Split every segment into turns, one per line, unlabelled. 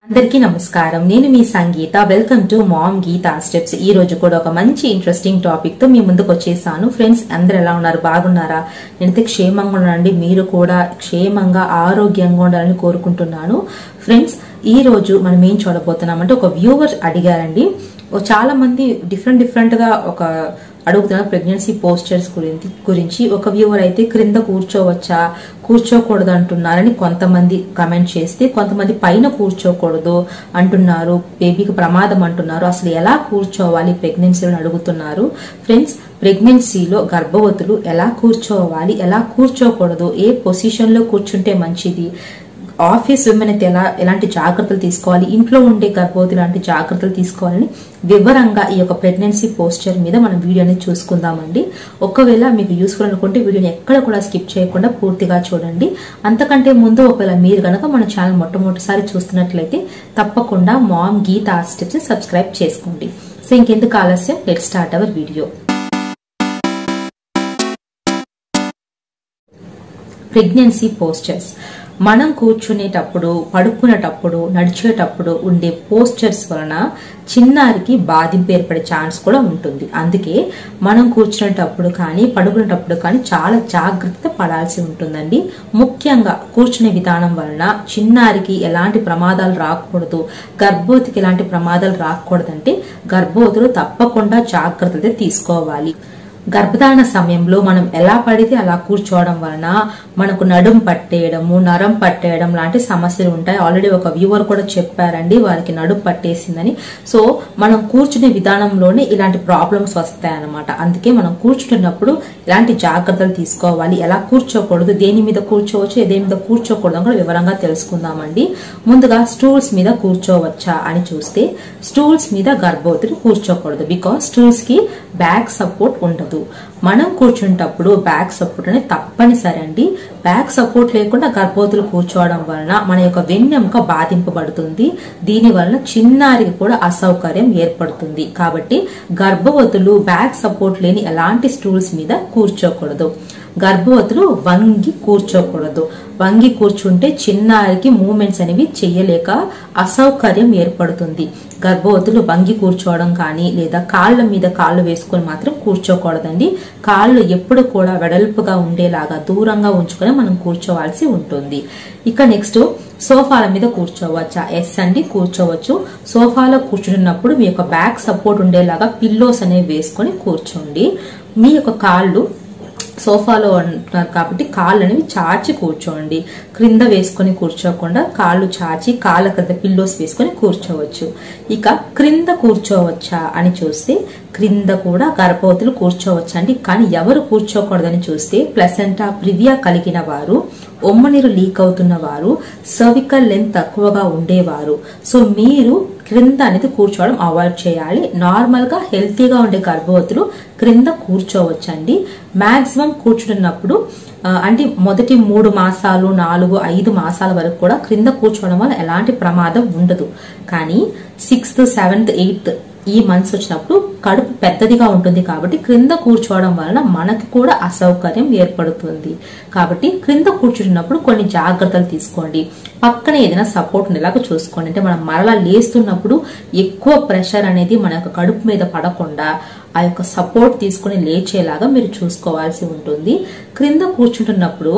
అందరికీ నమస్కారం నేను మీ Sangeetha welcome to mom Geetha steps ఈ రోజు కూడా ఒక మంచి ఇంట్రెస్టింగ్ టాపిక్ తో మీ ముందుకు వచ్చేసాను ఫ్రెండ్స్ అందరు ఎలా ఉన్నారు బాగున్నారా నేనైతే క్షేమంగా ఉండండి మీరు కూడా క్షేమంగా ఆరోగ్యంగా ఉండాలని కోరుకుంటున్నాను ఫ్రెండ్స్ ఈ రోజు మనం ఏం చూడబోతున్నామంటే ఒక వ్యూవర్ అడిగారండి ఓ చాలా మంది డిఫరెంట్ డిఫరెంట్ గా ఒక అడుగుతున్నారు ప్రెగ్నెన్సీ పోస్టర్స్ గురించి గురించి ఒక వ్యూవర్ అయితే క్రింద కూర్చోవచ్చా కూర్చోకూడదు అంటున్నారని కొంతమంది కమెంట్ చేస్తే కొంతమంది పైన కూర్చోకూడదు అంటున్నారు బేబీకి ప్రమాదం అంటున్నారు అసలు ఎలా కూర్చోవాలి ప్రెగ్నెన్సీలో అడుగుతున్నారు ఫ్రెండ్స్ ప్రెగ్నెన్సీలో గర్భవతులు ఎలా కూర్చోవాలి ఎలా కూర్చోకూడదు ఏ పొజిషన్ లో కూర్చుంటే మంచిది ఆఫీస్ విమెన్ అయితే ఎలా ఎలాంటి జాగ్రత్తలు తీసుకోవాలి ఇంట్లో ఉండే గర్భవతులు ఎలాంటి జాగ్రత్తలు తీసుకోవాలని వివరంగా ఈ యొక్క ప్రెగ్నెన్సీ పోస్చర్ మీద మనం వీడియోని చూసుకుందామండి ఒకవేళ మీకు యూస్ఫుల్ అనుకుంటే వీడియోని ఎక్కడ కూడా స్కిప్ చేయకుండా పూర్తిగా చూడండి అంతకంటే ముందు ఒకవేళ మీరు గనక మన ఛానల్ మొట్టమొదటిసారి చూస్తున్నట్లయితే తప్పకుండా మామ్ గీతా స్టెప్స్ సబ్స్క్రైబ్ చేసుకోండి సో ఇంకెందుకు ఆలస్యం let start our video pregnancy postures మనం కూర్చునేటప్పుడు పడుకునేటప్పుడు నడిచేటప్పుడు ఉండే పోస్చర్స్ వలన చిన్నారికి బాధింపు ఏర్పడే ఛాన్స్ కూడా ఉంటుంది అందుకే మనం కూర్చునేటప్పుడు కానీ పడుకునేటప్పుడు కానీ చాలా జాగ్రత్త పడాల్సి ఉంటుందండి ముఖ్యంగా కూర్చునే విధానం వలన చిన్నారికి ఎలాంటి ప్రమాదాలు రాకూడదు గర్భవతికి ఎలాంటి ప్రమాదాలు రాకూడదంటే గర్భవతులు తప్పకుండా జాగ్రత్తలు తీసుకోవాలి గర్భధారణ సమయంలో మనం ఎలా పడితే అలా కూర్చోవడం వలన మనకు నడుం పట్టేయడము నరం పట్టేయడం లాంటి సమస్యలు ఉంటాయి ఆల్రెడీ ఒక వ్యూవర్ కూడా చెప్పారండి వారికి నడుం పట్టేసిందని సో మనం కూర్చునే విధానంలోనే ఇలాంటి ప్రాబ్లమ్స్ వస్తాయి అనమాట అందుకే మనం కూర్చుంటున్నప్పుడు ఇలాంటి జాగ్రత్తలు తీసుకోవాలి ఎలా కూర్చోకూడదు దేని మీద కూర్చోవచ్చు దేని మీద కూర్చోకూడదు కూడా వివరంగా తెలుసుకుందామండి ముందుగా స్టూల్స్ మీద కూర్చోవచ్చా అని చూస్తే స్టూల్స్ మీద గర్భవతులు కూర్చోకూడదు బికాస్ స్టూల్స్ కి బ్యాక్ సపోర్ట్ ఉండదు మనం కూర్చుంటప్పుడు బ్యాక్ సపోర్ట్ అనేది తప్పనిసరి అండి బ్యాక్ సపోర్ట్ లేకుండా గర్భవతులు కూర్చోవడం వలన మన యొక్క వెన్నెముక బాధింపబడుతుంది దీని వలన చిన్నారికి కూడా అసౌకర్యం ఏర్పడుతుంది కాబట్టి గర్భవతులు బ్యాక్ సపోర్ట్ లేని ఎలాంటి స్టూల్స్ మీద కూర్చోకూడదు గర్భవతులు వంగి కూర్చోకూడదు వంగి కూర్చుంటే చిన్నారికి మూమెంట్స్ అనేవి చెయ్యలేక అసౌకర్యం ఏర్పడుతుంది గర్భవతులు వంగి కూర్చోవడం కానీ లేదా కాళ్ళ మీద కాళ్ళు వేసుకొని మాత్రం కూర్చోకూడదండి కాళ్ళు ఎప్పుడు కూడా వెడల్పుగా ఉండేలాగా దూరంగా ఉంచుకొని మనం కూర్చోవాల్సి ఉంటుంది ఇక నెక్స్ట్ సోఫాల మీద కూర్చోవచ్చా ఎస్ అండి కూర్చోవచ్చు సోఫాలో కూర్చున్నప్పుడు మీ యొక్క బ్యాక్ సపోర్ట్ ఉండేలాగా పిల్లోస్ అనేవి వేసుకొని కూర్చోండి మీ యొక్క కాళ్ళు సోఫాలో ఉంటున్నారు కాబట్టి కాళ్ళు అనేవి చాచి కూర్చోండి క్రింద వేసుకొని కూర్చోకుండా కాళ్ళు చాచి కాళ్ళ క్రింద పిల్లోస్ వేసుకొని కూర్చోవచ్చు ఇక క్రింద కూర్చోవచ్చా అని చూస్తే క్రింద కూడా గర్భవతులు కూర్చోవచ్చండి కానీ ఎవరు కూర్చోకూడదని చూస్తే ప్లసెంటా ప్రివియా కలిగిన వారు ఒమ్మనీరు లీక్ అవుతున్న వారు సర్వికల్ లెంత్ తక్కువగా ఉండేవారు సో మీరు క్రింద అనేది కూర్చోవడం అవాయిడ్ చేయాలి నార్మల్ గా హెల్తీగా ఉండే గర్భవతులు క్రింద కూర్చోవచ్చండి మాక్సిమం కూర్చున్నప్పుడు అంటే మొదటి మూడు మాసాలు నాలుగు ఐదు మాసాల వరకు కూడా క్రింద కూర్చోవడం వల్ల ఎలాంటి ప్రమాదం ఉండదు కానీ సిక్స్త్ సెవెంత్ ఎయిత్ ఈ మంత్స్ వచ్చినప్పుడు కడుపు పెద్దదిగా ఉంటుంది కాబట్టి క్రింద కూర్చోవడం వలన మనకి కూడా అసౌకర్యం ఏర్పడుతుంది కాబట్టి క్రింద కూర్చున్నప్పుడు కొన్ని జాగ్రత్తలు తీసుకోండి పక్కన ఏదైనా సపోర్ట్ ఉండేలాగా చూసుకోండి అంటే మనం మరలా లేస్తున్నప్పుడు ఎక్కువ ప్రెషర్ అనేది మన యొక్క కడుపు మీద పడకుండా ఆ యొక్క సపోర్ట్ తీసుకుని లేచేలాగా మీరు చూసుకోవాల్సి ఉంటుంది క్రింద కూర్చుంటున్నప్పుడు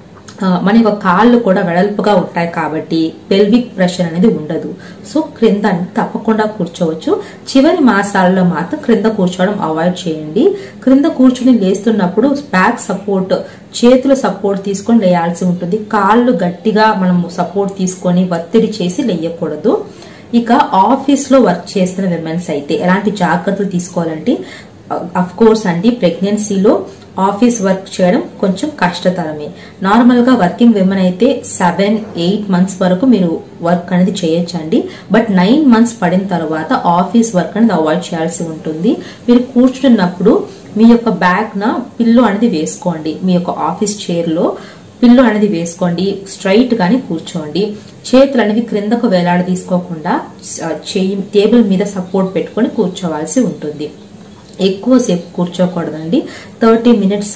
మన యొక్క కాళ్ళు కూడా వెడల్పుగా ఉంటాయి కాబట్టి పెల్విక్ ప్రెషర్ అనేది ఉండదు సో క్రింద తప్పకుండా కూర్చోవచ్చు చివరి మాసాలలో మాత్రం క్రింద కూర్చోవడం అవాయిడ్ చేయండి క్రింద కూర్చుని లేస్తున్నప్పుడు బ్యాక్ సపోర్ట్ చేతుల సపోర్ట్ తీసుకొని లేయాల్సి ఉంటుంది కాళ్ళు గట్టిగా మనం సపోర్ట్ తీసుకొని ఒత్తిడి చేసి లేయకూడదు ఇక ఆఫీస్ లో వర్క్ చేస్తున్న విమెన్స్ అయితే ఎలాంటి జాగ్రత్తలు తీసుకోవాలంటే అఫ్ కోర్స్ అండి ప్రెగ్నెన్సీలో ఆఫీస్ వర్క్ చేయడం కొంచెం కష్టతరమే నార్మల్ గా వర్కింగ్ విమెన్ అయితే సెవెన్ ఎయిట్ మంత్స్ వరకు మీరు వర్క్ అనేది చేయొచ్చండి బట్ నైన్ మంత్స్ పడిన తర్వాత ఆఫీస్ వర్క్ అనేది అవాయిడ్ చేయాల్సి ఉంటుంది మీరు కూర్చున్నప్పుడు మీ యొక్క బ్యాగ్ న పిల్లు అనేది వేసుకోండి మీ యొక్క ఆఫీస్ చైర్ లో పిల్లు అనేది వేసుకోండి స్ట్రైట్ గాని కూర్చోండి చేతులు అనేవి క్రిందకు వేలాడ తీసుకోకుండా చేయి టేబుల్ మీద సపోర్ట్ పెట్టుకొని కూర్చోవాల్సి ఉంటుంది ఎక్కువసేపు కూర్చోకూడదండి థర్టీ మినిట్స్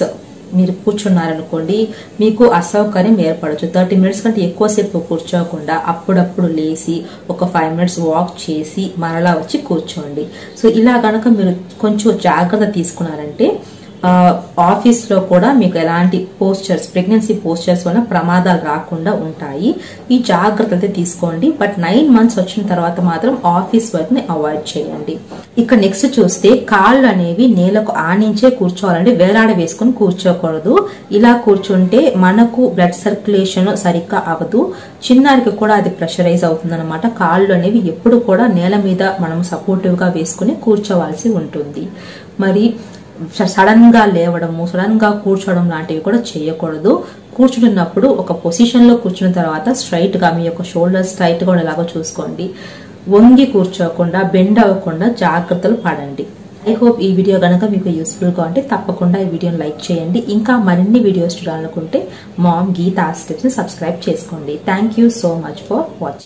మీరు కూర్చున్నారనుకోండి మీకు అసౌకర్యం ఏర్పడచ్చు థర్టీ మినిట్స్ కంటే ఎక్కువసేపు కూర్చోకుండా అప్పుడప్పుడు లేచి ఒక ఫైవ్ మినిట్స్ వాక్ చేసి మరలా వచ్చి కూర్చోండి సో ఇలా గనక మీరు కొంచెం జాగ్రత్త తీసుకున్నారంటే ఆ, ఆఫీస్ లో కూడా మీకు ఎలాంటి పోస్చర్స్ ప్రెగ్నెన్సీ పోస్చర్స్ వల్ల ప్రమాదాలు రాకుండా ఉంటాయి ఈ జాగ్రత్త అయితే తీసుకోండి బట్ నైన్ మంత్స్ వచ్చిన తర్వాత మాత్రం ఆఫీస్ వర్క్ ని అవాయిడ్ చేయండి ఇక నెక్స్ట్ చూస్తే కాళ్ళు అనేవి నేలకు ఆనించే కూర్చోవాలండి వేలాడ వేసుకుని కూర్చోకూడదు ఇలా కూర్చుంటే మనకు బ్లడ్ సర్క్యులేషన్ సరిగ్గా అవదు చిన్నారికి కూడా అది ప్రెషరైజ్ అవుతుంది అనమాట కాళ్ళు అనేవి ఎప్పుడు కూడా నేల మీద మనం సపోర్టివ్ గా వేసుకుని కూర్చోవాల్సి ఉంటుంది మరి సడన్ గా లేవడము సడన్ గా కూర్చోవడం లాంటివి కూడా చేయకూడదు కూర్చుంటున్నప్పుడు ఒక పొజిషన్ లో కూర్చున్న తర్వాత స్ట్రైట్ గా మీ యొక్క షోల్డర్ స్ట్రైట్ గా ఉండేలాగా చూసుకోండి వంగి కూర్చోకుండా బెండ్ అవ్వకుండా జాగ్రత్తలు పడండి ఐ హోప్ ఈ వీడియో కనుక మీకు యూస్ఫుల్ గా ఉంటే తప్పకుండా ఈ వీడియోని లైక్ చేయండి ఇంకా మరిన్ని వీడియోస్ చూడాలనుకుంటే మామ్ గీతా స్టెప్స్ ని సబ్స్క్రైబ్ చేసుకోండి thank you so much for watching